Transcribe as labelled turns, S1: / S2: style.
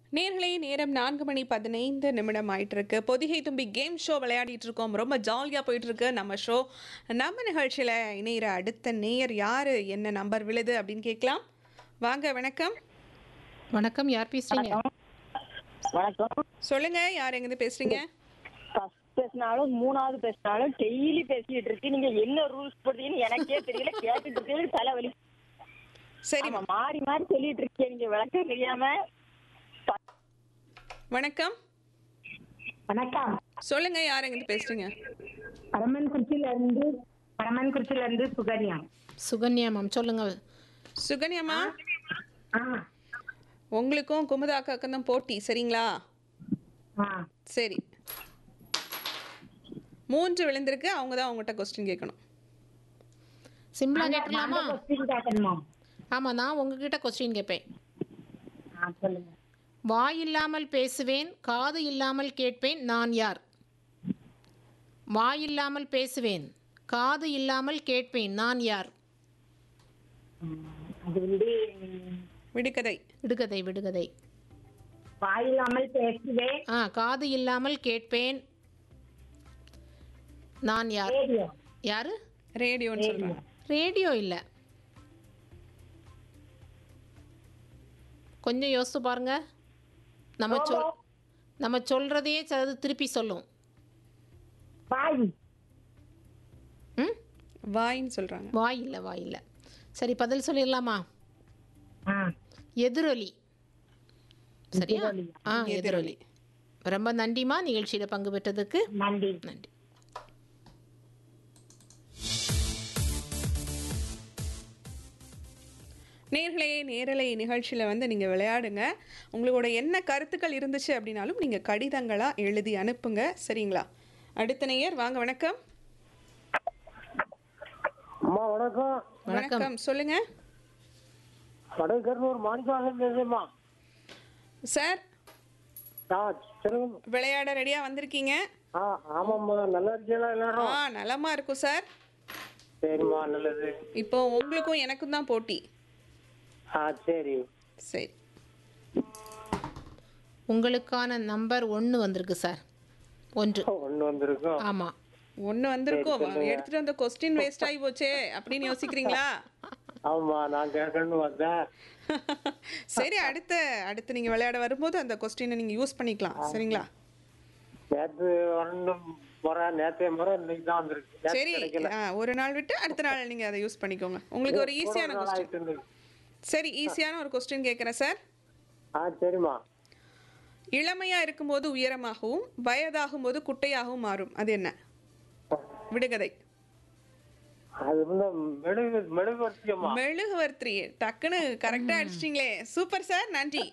S1: நேர்களே நேரம் நான்கு மணி பதினைந்து நிமிடம் ஆயிட்டு இருக்கு பொதிகை தும்பி கேம் ஷோ விளையாடிட்டு இருக்கோம் ரொம்ப ஜாலியாக போயிட்டு இருக்கு நம்ம ஷோ நம்ம நிகழ்ச்சியில் இணையிற அடுத்த நேயர் யாரு என்ன நம்பர் விழுது அப்படின்னு கேட்கலாம் வாங்க வணக்கம்
S2: வணக்கம் யார் பேசுறீங்க
S3: வணக்கம்
S1: சொல்லுங்க யார் எங்கேருந்து பேசுறீங்க
S3: ஃபர்ஸ்ட் பேசினாலும் மூணாவது பேசினாலும் டெய்லி பேசிட்டு இருக்கு நீங்க என்ன ரூல்ஸ் போடுறீங்கன்னு எனக்கே தெரியல கேட்டுட்டு இருக்கு தலைவலி
S1: சரி
S3: ஆமா, மாறி மாறி சொல்லிட்டு இருக்கீங்க நீங்க விளக்கம் தெரியாம
S1: வணக்கம்
S4: வணக்கம்
S1: சொல்லுங்க யார் எங்கேருந்து பேசுறீங்க
S4: பரமன்குறிச்சியில இருந்து பரமன்குறிச்சியில இருந்து சுகன்யா
S2: சுகன்யா மேம் சொல்லுங்க
S1: சுகன்யாமா
S4: ஆ
S1: உங்களுக்கும் குமுதாக்காக்கும் தான் போட்டி சரிங்களா
S4: ஆ
S1: சரி மூன்று விழுந்திருக்கு அவங்க தான் அவங்ககிட்ட கொஸ்டின் கேட்கணும்
S2: சிம்பிளா கேட்டுலாமா
S4: கொஸ்டின் கேட்கணுமா
S2: ஆமா நான் உங்ககிட்ட கொஸ்டின் கேட்பேன்
S4: ஆ சொல்லுங்க
S2: வாய் இல்லாமல் பேசுவேன் காது இல்லாமல் கேட்பேன் நான் யார் வாய் இல்லாமல் பேசுவேன் காது இல்லாமல் கேட்பேன் நான் யார்
S4: ம், அது வந்து ம்,
S1: விடுகதை
S2: விடுகதை விடுகதை
S4: வாயில்லாமல் பேசுவேன்
S2: ஆ காது இல்லாமல் கேட்பேன் நான் யார்
S4: ரேடியோ
S2: யாரு
S1: ரேடியோன்னு சொல்றாங்க
S2: ரேடியோ இல்லை கொஞ்சம் யோசித்து பாருங்க நம்ம சொல் நம்ம சொல்றதையே அது திருப்பி சொல்லும்
S4: வாய்
S2: ம்
S1: வாயின்னு சொல்றாங்க
S2: வாய் இல்லை வாய் இல்லை சரி பதில் சொல்லிடலாமா
S4: ஆ
S2: எதிரொலி சரியா
S4: எதிரொலியா?
S2: ஆ எதிரொலி ரொம்ப நன்றிமா நிகழ்ச்சியில் பங்கு பெற்றதுக்கு
S4: நன்றி
S2: நன்றி
S1: நேர்களே நேரலை நிகழ்ச்சியில் வந்து நீங்கள் விளையாடுங்க உங்களோட என்ன கருத்துக்கள் இருந்துச்சு அப்படின்னாலும் நீங்கள் கடிதங்களாக எழுதி அனுப்புங்க சரிங்களா அடுத்த நேயர் வாங்க வணக்கம்
S5: அம்மா வணக்கம்
S2: வணக்கம்
S1: வணக்கம் சொல்லுங்க
S5: வடகர்னூர் மாணிக்கவாசன் பேசுறேம்மா
S1: சார்
S5: ஆ சொல்லுங்க
S1: விளையாட ரெடியாக வந்திருக்கீங்க
S5: ஆ ஆமாம்மா நல்லா இருக்கீங்களா
S1: ஆ
S5: எல்லாரும்
S1: நலமா இருக்கும் சார்
S5: சரிம்மா நல்லது
S1: இப்போ உங்களுக்கும் எனக்கும் தான் போட்டி
S5: ஆ சரி
S1: சரி
S2: உங்களுக்கான நம்பர் ஒன்று வந்திருக்கு சார் ஒன்று
S5: ஒன்று வந்திருக்கும்
S2: ஆமாம்
S1: ஒன்று வந்திருக்கோம் எடுத்துட்டு வந்த கொஸ்டின் வேஸ்ட் ஆகி போச்சே அப்படின்னு யோசிக்கிறீங்களா
S5: ஆமா நான் கேட்கணும்னு வந்தேன்
S1: சரி அடுத்த அடுத்து நீங்கள் விளையாட வரும்போது அந்த கொஸ்டினை நீங்கள் யூஸ் பண்ணிக்கலாம் சரிங்களா
S5: நேற்று வரணும் முறை நேற்றைய முறை இன்னைக்கு தான் வந்திருக்கு நேத்து
S1: சரி
S5: கிடைக்கல
S1: ஆ, ஒரு நாள் விட்டு அடுத்த நாள் நீங்கள் அதை யூஸ் பண்ணிக்கோங்க உங்களுக்கு ஒரு ஈஸியான
S5: நாள்
S1: கொஸ்டின்
S5: ஆயிட்டு இருந்தது.
S1: சரி ஈஸியான ஒரு கொஸ்டின் கேட்குறேன் சார்
S5: ஆ சரிம்மா
S1: இளமையாக இருக்கும்போது உயரமாகவும் வயதாகும் போது குட்டையாகவும் மாறும் அது என்ன விடுகதை
S5: அது வந்து மெழுகு மெழுகுவர்த்தியம்மா
S1: மெழுகுவர்த்தி டக்குன்னு கரெக்டாக அடிச்சிட்டிங்களே சூப்பர் சார் நன்றி